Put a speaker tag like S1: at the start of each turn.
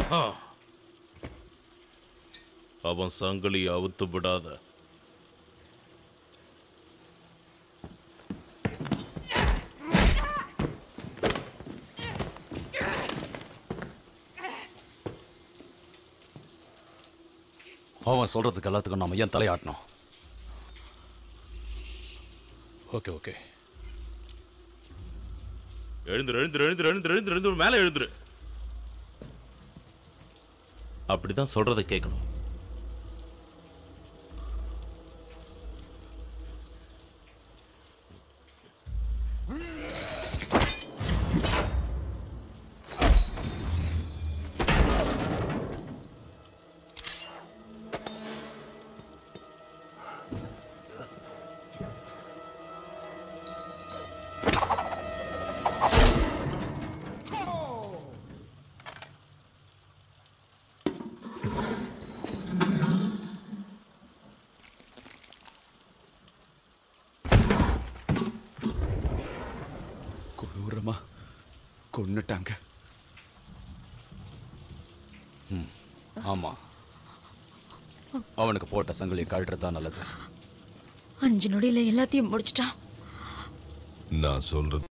S1: அவன் சங்கிலியை அவுத்து விடாத
S2: அவன் சொல்றதுக்கு எல்லாத்துக்கும் நாம ஏன் தலையாட்டணும்
S3: ஓகே ஓகே
S1: எழுந்துரு எழுந்துரு எழுந்துரு எழுந்துரு எழுந்துரு எழுந்துரு மேலே எழுந்துரு அப்படிதான் சொல்றதை கேட்கணும்
S2: கொடூரமா கொன்னுட்டாங்க ம், ஆமா அவனுக்கு போட்ட சங்கிலியை கழட்டுறது நல்லது
S4: அஞ்சு நொடியில எல்லாத்தையும் முடிச்சிட்டான்
S5: நான் சொல்றது